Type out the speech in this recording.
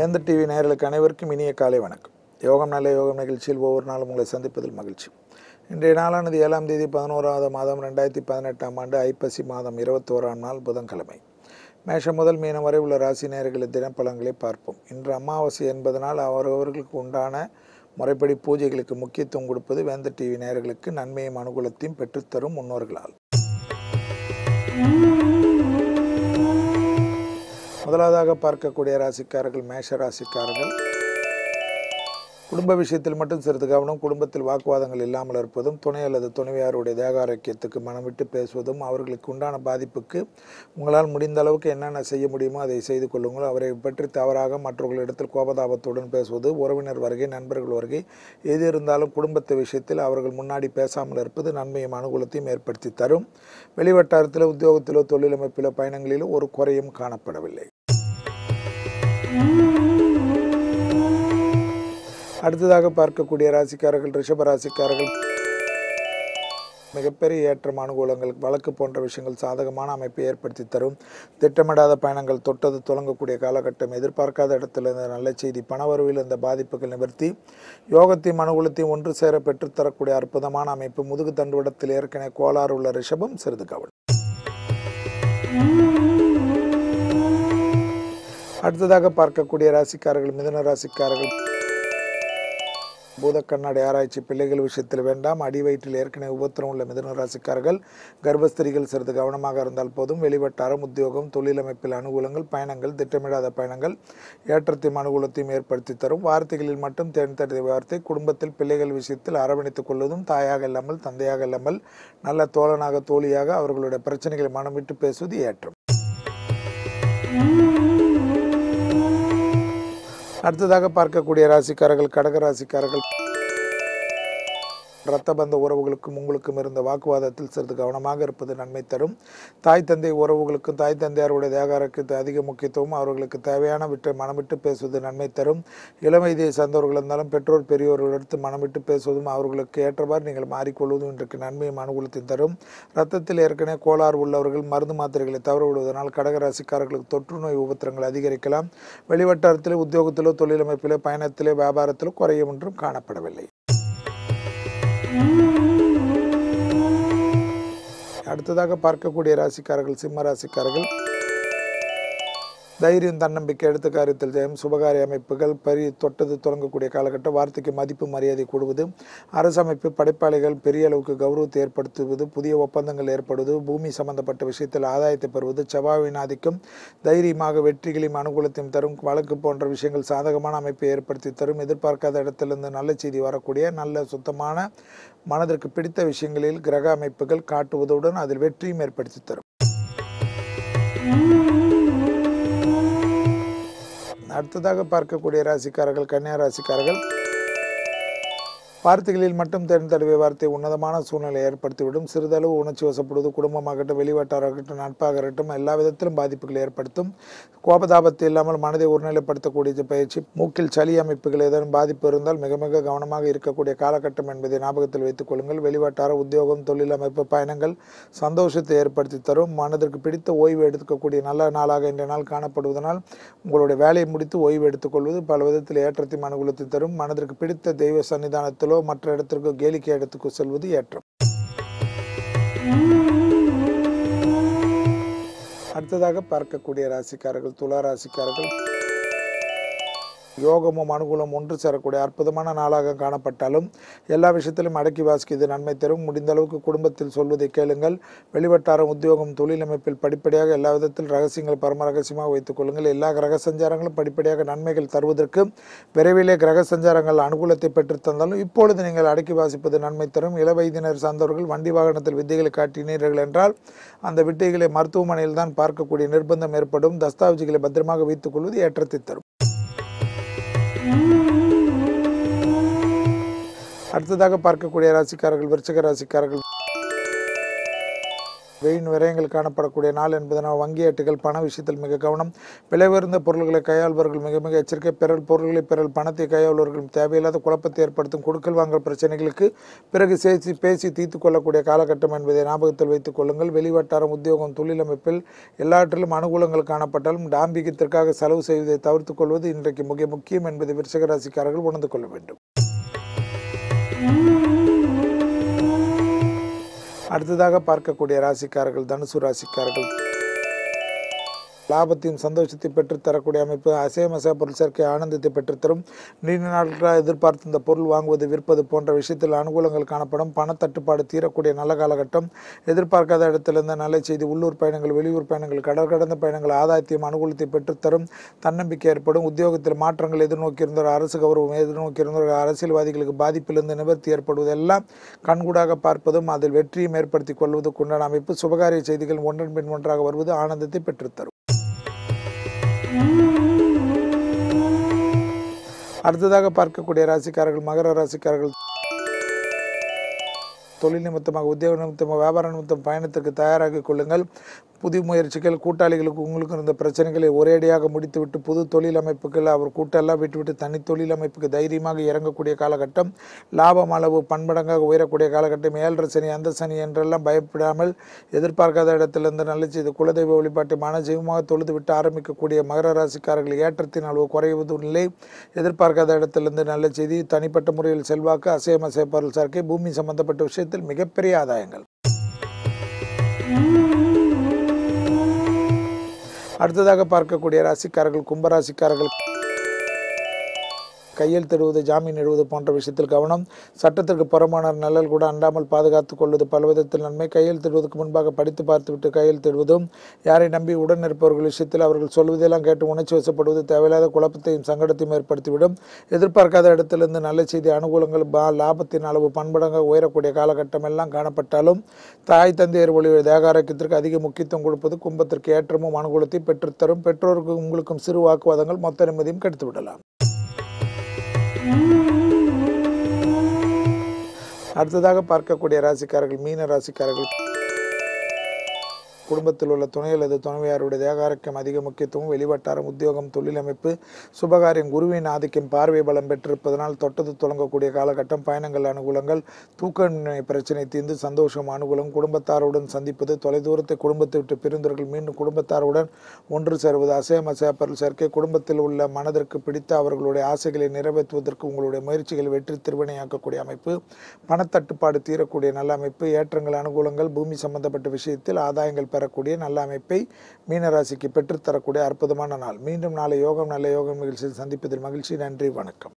வேந்தர் டிவி நேயர்களுக்கு அனைவருக்கும் இனிய காலை வணக்கம் யோகம் நல்ல யோகம் நிகழ்ச்சியில் ஒவ்வொரு நாளும் உங்களை சந்திப்பதில் மகிழ்ச்சி இன்றைய நாளானது ஏழாம் தேதி பதினோராவது மாதம் ரெண்டாயிரத்தி பதினெட்டாம் ஆண்டு ஐப்பசி மாதம் இருபத்தோராம் நாள் புதன்கிழமை மேஷம் முதல் மீனம் வரை உள்ள ராசி நேயர்களின் தினப்பலன்களை பார்ப்போம் இன்று அமாவாசை என்பதனால் அவரவர்களுக்கு உண்டான முறைப்படி பூஜைகளுக்கு முக்கியத்துவம் கொடுப்பது வேந்தர் டிவி நேயர்களுக்கு நன்மையும் அனுகூலத்தையும் பெற்றுத்தரும் முன்னோர்களால் முதலாவதாக பார்க்கக்கூடிய ராசிக்காரர்கள் மேஷ ராசிக்காரர்கள் குடும்ப விஷயத்தில் மட்டும் சிறிது கவனம் குடும்பத்தில் வாக்குவாதங்கள் இல்லாமல் இருப்பதும் துணை அல்லது துணைவியாருடைய தேக ஆரோக்கியத்துக்கு மனம் விட்டு பேசுவதும் அவர்களுக்கு உண்டான பாதிப்புக்கு உங்களால் முடிந்த அளவுக்கு என்னென்ன செய்ய முடியுமோ அதை செய்து கொள்ளுங்கள் அவரை பற்றி தவறாக மற்றவர்களிடத்தில் கோபதாபத்துடன் பேசுவது உறவினர் வருகை நண்பர்கள் வருகை எது இருந்தாலும் குடும்பத்து விஷயத்தில் அவர்கள் முன்னாடி பேசாமல் இருப்பது நன்மையும் அனுகூலத்தையும் ஏற்படுத்தி தரும் வெளிவட்டாரத்தில் உத்தியோகத்திலோ தொழிலமைப்பிலோ பயணங்களிலோ ஒரு குறையும் காணப்படவில்லை அடுத்ததாக பார்க்கக்கூடிய ராசிக்காரர்கள் ரிஷப ராசிக்காரர்கள் மிகப்பெரிய ஏற்றம் அனுகூலங்கள் வழக்கு போன்ற விஷயங்கள் சாதகமான அமைப்பை ஏற்படுத்தி தரும் திட்டமிடாத பயணங்கள் தொட்டது தொடங்கக்கூடிய காலகட்டம் எதிர்பார்க்காத இடத்திலிருந்து நல்ல செய்தி பணவரவில் இருந்த பாதிப்புகள் நிவர்த்தி யோகத்தையும் அனுகூலத்தையும் ஒன்று சேர பெற்றுத்தரக்கூடிய அற்புதமான அமைப்பு முதுகு தண்டுவடத்தில் ஏற்கனவே கோளாறு உள்ள ரிஷபம் சிறிது கவலை அடுத்ததாக பார்க்கக்கூடிய ராசிக்காரர்கள் மிதுன ராசிக்காரர்கள் பூத கண்ணாடி ஆராய்ச்சி பிள்ளைகள் விஷயத்தில் வேண்டாம் அடி வயிற்றில் ஏற்கனவே உபத்திரம் உள்ள மிதுன ராசிக்காரர்கள் கர்ப்பஸ்திரிகள் சிறிது கவனமாக இருந்தால் போதும் வெளிவட்டாரம் உத்தியோகம் தொழிலமைப்பில் அனுகூலங்கள் பயணங்கள் திட்டமிடாத பயணங்கள் ஏற்றத்தையும் அனுகூலத்தையும் ஏற்படுத்தி தரும் வார்த்தைகளில் மட்டும் தேர்ந்தெடுத்த வார்த்தை குடும்பத்தில் பிள்ளைகள் விஷயத்தில் அரவணைத்துக் கொள்வதும் தாயாக இல்லாமல் தந்தையாக இல்லாமல் நல்ல தோழனாக தோழியாக அவர்களுடைய பிரச்சனைகளை மனம் விட்டு பேசுவது ஏற்றம் அடுத்ததாக பார்க்கக்கூடிய ராசிக்காரர்கள் கடக ராசிக்காரர்கள் இரத்த பந்த உறவுகளுக்கும் உங்களுக்கும் இருந்த வாக்குவாதத்தில் சிறிது கவனமாக இருப்பது நன்மை தரும் தாய் தந்தை உறவுகளுக்கும் தாய் தந்தையாருடைய தேகாரக்கு அதிக முக்கியத்துவம் அவர்களுக்கு தேவையான விட்டு மனமிட்டு பேசுவது நன்மை தரும் இளம் வயதியை சார்ந்தவர்கள் இருந்தாலும் பெற்றோர் பெரியோர்கள் எடுத்து மனமிட்டு பேசுவதும் அவர்களுக்கு ஏற்றவாறு நீங்கள் மாறிக்கொள்வதும் இன்றைக்கு நன்மையும் அனுகூலத்தையும் தரும் ரத்தத்தில் ஏற்கனவே கோளாறு உள்ளவர்கள் மருந்து மாத்திரைகளை தவற விடுவதனால் கடகராசிக்காரர்களுக்கு தொற்று நோய் உபத்திரங்கள் அதிகரிக்கலாம் வெளிவட்டாரத்திலே உத்தியோகத்திலோ தொழிலமைப்பிலோ பயணத்திலே வியாபாரத்திலோ குறையும் ஒன்றும் காணப்படவில்லை அடுத்ததாக பார்க்கக்கூடிய ராசிக்காரர்கள் சிம்ம ராசிக்காரர்கள் தைரியம் தன்னம்பிக்கை எடுத்த காரியத்தில் ஜெயம் சுபகாரிய அமைப்புகள் பரி தொட்டது தொடங்கக்கூடிய காலகட்டம் வார்த்தைக்கு மதிப்பு மரியாதை கூடுவது அரசமைப்பு படைப்பாளிகள் பெரிய அளவுக்கு கௌரவத்தை ஏற்படுத்துவது புதிய ஒப்பந்தங்கள் ஏற்படுவது பூமி சம்பந்தப்பட்ட விஷயத்தில் ஆதாயத்தை பெறுவது செவ்வாயின் ஆதிக்கம் தைரியமாக வெற்றிகளையும் அனுகூலத்தையும் தரும் வழக்கு போன்ற விஷயங்கள் சாதகமான அமைப்பை ஏற்படுத்தி தரும் எதிர்பார்க்காத இடத்திலிருந்து நல்ல செய்தி வரக்கூடிய நல்ல சுத்தமான மனதிற்கு பிடித்த விஷயங்களில் கிரக அமைப்புகள் காட்டுவதுடன் அதில் வெற்றியும் ஏற்படுத்தி தரும் அடுத்ததாக பார்க்கக்கூடிய ராசிக்காரர்கள் கன்னியா ராசிக்காரர்கள் வார்த்தைகளில் மட்டும் தேர்ந்தெடுவை வார்த்தை உன்னதமான சூழ்நிலை ஏற்படுத்திவிடும் சிறிதளவு உணர்ச்சி வசப்படுவது குடும்பமாகட்டும் வெளிவட்டாராகட்டும் நட்பாக இருக்கட்டும் எல்லா விதத்திலும் பாதிப்புகளை ஏற்படுத்தும் கோபதாபத்து இல்லாமல் மனதை ஒருநிலைப்படுத்தக்கூடிய பயிற்சி மூக்கில் சளி அமைப்புகள் ஏதேனும் பாதிப்பு இருந்தால் மிக மிக கவனமாக இருக்கக்கூடிய காலகட்டம் என்பதை ஞாபகத்தில் வைத்துக் கொள்ளுங்கள் வெளிவட்டார உத்தியோகம் தொழில் அமைப்பு பயணங்கள் சந்தோஷத்தை ஏற்படுத்தி தரும் மனதிற்கு பிடித்த ஓய்வு எடுக்கக்கூடிய நல்ல நாளாக இன்றைய நாள் காணப்படுவதனால் உங்களுடைய வேலையை முடித்து ஓய்வு எடுத்துக்கொள்வது பல விதத்தில் ஏற்றத்தையும் அனுகூலத்தை தரும் மனதிற்கு பிடித்த தெய்வ சன்னிதானத்தில் இடத்திலோ மற்ற இடத்திற்கோ கேளிக்கை இடத்துக்கு செல்வது ஏற்றம் அடுத்ததாக பார்க்கக்கூடிய ராசிக்காரர்கள் துலா ராசிக்காரர்கள் யோகமும் அனுகூலம் ஒன்று சேரக்கூடிய அற்புதமான நாளாக காணப்பட்டாலும் எல்லா விஷயத்திலும் அடக்கி வாசிக்க இது நன்மை தரும் முடிந்த அளவுக்கு குடும்பத்தில் சொல்வதை கேளுங்கள் வெளிவட்டாரம் உத்தியோகம் தொழில் அமைப்பில் படிப்படியாக எல்லா விதத்தில் ரகசியங்கள் பரம ரகசியமாக வைத்துக் கொள்ளுங்கள் எல்லா கிரக சஞ்சாரங்களும் படிப்படியாக நன்மைகள் தருவதற்கு விரைவிலே கிரக சஞ்சாரங்கள் அனுகூலத்தை பெற்று தந்தாலும் இப்பொழுது நீங்கள் அடக்கி வாசிப்பது நன்மை தரும் இள வயதினர் சார்ந்தவர்கள் வண்டி வாகனத்தில் வித்தைகளை காட்டினீர்கள் என்றால் அந்த வித்தைகளை மருத்துவமனையில் தான் பார்க்கக்கூடிய நிர்பந்தம் ஏற்படும் தஸ்தாவேஜுகளை பத்திரமாக வைத்துக் கொள்வது ஏற்றத்தை தரும் அடுத்ததாக பார்க்கக்கூடிய ராசிக்காரர்கள் விருச்சக ராசிக்காரர்கள் வெயின் விரயங்கள் காணப்படக்கூடிய நாள் என்பதனால் வங்கி ஏட்டுகள் பண விஷயத்தில் மிக கவனம் விலை உயர்ந்த பொருள்களை கையாள்பவர்கள் மிக மிக எச்சரிக்கை பிறல் பொருள்களை பிறல் பணத்தை கையாள்பவர்கள் தேவையில்லாத குழப்பத்தை ஏற்படுத்தும் கொடுக்கல் வாங்கல் பிரச்சனைகளுக்கு பிறகு பேசி பேசி தீர்த்து கொள்ளக்கூடிய காலகட்டம் என்பதை ஞாபகத்தில் வைத்துக் கொள்ளுங்கள் வெளிவட்டாரம் உத்தியோகம் தொழில் அமைப்பில் எல்லாற்றிலும் அனுகூலங்கள் காணப்பட்டாலும் டாம்பிகத்திற்காக செலவு செய்வதை தவிர்த்துக் கொள்வது இன்றைக்கு மிக முக்கியம் என்பதை விருச்சக ராசிக்காரர்கள் உணர்ந்து கொள்ள வேண்டும் அடுத்ததாக பார்க்கக்கூடிய ராசிக்காரர்கள் தனுசு ராசிக்காரர்கள் லாபத்தையும் சந்தோஷத்தை பெற்றுத்தரக்கூடிய அமைப்பு அசையமசா பொருள் சேர்க்கை ஆனந்தத்தை பெற்றுத்தரும் நீண்ட நாட்களாக எதிர்பார்த்து இந்த பொருள் வாங்குவது விற்பது போன்ற விஷயத்தில் அனுகூலங்கள் காணப்படும் பணத்தட்டுப்பாடு தீரக்கூடிய நல்ல காலகட்டம் எதிர்பார்க்காத இடத்திலிருந்து நல்ல செய்தி உள்ளூர் பயணங்கள் வெளியூர் பயணங்கள் கடல் கடந்த பயணங்கள் ஆதாயத்தையும் அனுகூலத்தை பெற்றுத்தரும் தன்னம்பிக்கை ஏற்படும் உத்தியோகத்தில் மாற்றங்கள் எதிர்நோக்கியிருந்த அரசு கௌரவம் எதிர்நோக்கியிருந்த அரசியல்வாதிகளுக்கு பாதிப்பிலிருந்து நிவர்த்தி ஏற்படுவதெல்லாம் கண்கூடாக பார்ப்பதும் அதில் வெற்றியும் ஏற்படுத்திக் கொள்வதற்குண்டான அமைப்பு சுபகாரிய செய்திகள் ஒன்றன் பின் ஒன்றாக வருவது ஆனந்தத்தை பெற்றுத்தரும் அடுத்ததாக பார்க்கக்கூடிய ராசிக்காரர்கள் மகர ராசிக்காரர்கள் தொழில் நிமித்தமாக உத்தியோக நிமித்தமாக வியாபார நிமித்தம் பயணத்திற்கு தயாராகிக் கொள்ளுங்கள் புதிய முயற்சிகள் கூட்டாளிகளுக்கு உங்களுக்கு இருந்த பிரச்சனைகளை ஒரேடியாக முடித்துவிட்டு புது தொழில் அமைப்புகள் அவர் கூட்டெல்லாம் விட்டுவிட்டு தனி தொழில் அமைப்புக்கு தைரியமாக இறங்கக்கூடிய காலகட்டம் லாபம் அளவு பன்மடங்காக உயரக்கூடிய காலகட்டம் ஏழரை சனி அந்த சனி என்றெல்லாம் பயப்படாமல் எதிர்பார்க்காத இடத்திலிருந்து நல்ல செய்து குலதெய்வ வழிபாட்டை மனஜீவமாக தொழுது விட்டு ஆரம்பிக்கக்கூடிய மகர ராசிக்காரர்கள் ஏற்றத்தின் அளவு குறைவதும் இல்லை எதிர்பார்க்காத இடத்திலிருந்து நல்ல செய்தி தனிப்பட்ட முறையில் செல்வாக்கு அசையமசை பொருள் சேர்க்கை பூமி சம்பந்தப்பட்ட விஷயத்தில் மிகப்பெரிய ஆதாயங்கள் அடுத்ததாக பார்க்கக்கூடிய ராசிக்காரர்கள் கும்பராசிக்காரர்கள் கையெழுத்திடுவது ஜாமீன் இடுவது போன்ற விஷயத்தில் கவனம் சட்டத்திற்கு புறமான நல்லல் கூட அண்டாமல் பாதுகாத்துக் கொள்வது பலவிதத்தில் நன்மை கையெழுத்திடுவதற்கு முன்பாக படித்து பார்த்துவிட்டு கையெழுத்திடுவதும் யாரை நம்பி உடன் இருப்பவர்கள் விஷயத்தில் அவர்கள் சொல்வதெல்லாம் கேட்டு உணர்ச்சி வசப்படுவது தேவையில்லாத குழப்பத்தையும் சங்கடத்தையும் ஏற்படுத்திவிடும் எதிர்பார்க்காத இடத்திலிருந்து நல்ல செய்தி அனுகூலங்கள் பா லாபத்தின் அளவு பண்படங்காக உயரக்கூடிய காலகட்டம் எல்லாம் காணப்பட்டாலும் தாய் தந்தையர் ஒளி தேகாரோக்கியத்திற்கு அதிக முக்கியத்துவம் கொடுப்பது கும்பத்திற்கு ஏற்றமும் அனுகூலத்தை பெற்றுத்தரும் பெற்றோருக்கு உங்களுக்கும் சிறு வாக்குவாதங்கள் மொத்த நிம்மதியும் கெடுத்து விடலாம் அடுத்ததாக பார்க்கக்கூடிய ராசிக்காரர்கள் மீன ராசிக்காரர்கள் குடும்பத்தில் உள்ள துணை அல்லது துணைவியாருடைய தேகாரக்கம் அதிக முக்கியத்துவம் வெளிவட்டாரம் உத்தியோகம் தொழில் அமைப்பு சுபகாரியம் குருவின் ஆதிக்கம் பார்வை பலம் பெற்றிருப்பதனால் தொட்டது தொடங்கக்கூடிய காலகட்டம் பயணங்கள் அனுகூலங்கள் தூக்கமின்மை பிரச்சனை தீர்ந்து சந்தோஷம் அனுகூலம் குடும்பத்தாருடன் சந்திப்பது தொலைதூரத்தை குடும்பத்தை விட்டு பிரிந்தவர்கள் மீண்டும் குடும்பத்தாருடன் ஒன்று சேருவது அசையம் அசையப்பொருள் சேர்க்கை குடும்பத்தில் உள்ள மனதிற்கு பிடித்த அவர்களுடைய ஆசைகளை நிறைவேற்றுவதற்கு உங்களுடைய முயற்சிகள் வெற்றி திருவினையாக்கக்கூடிய அமைப்பு பணத்தட்டுப்பாடு தீரக்கூடிய நல்ல அமைப்பு ஏற்றங்கள் அனுகூலங்கள் பூமி சம்பந்தப்பட்ட விஷயத்தில் ஆதாயங்கள் பெறக்கூடிய நல்ல அமைப்பை மீனராசிக்கு பெற்றுத்தரக்கூடிய அற்புதமான நாள் மீண்டும் நாளை யோகம் நல்ல யோகம் நிகழ்ச்சியில் சந்திப்பதில் மகிழ்ச்சி நன்றி வணக்கம்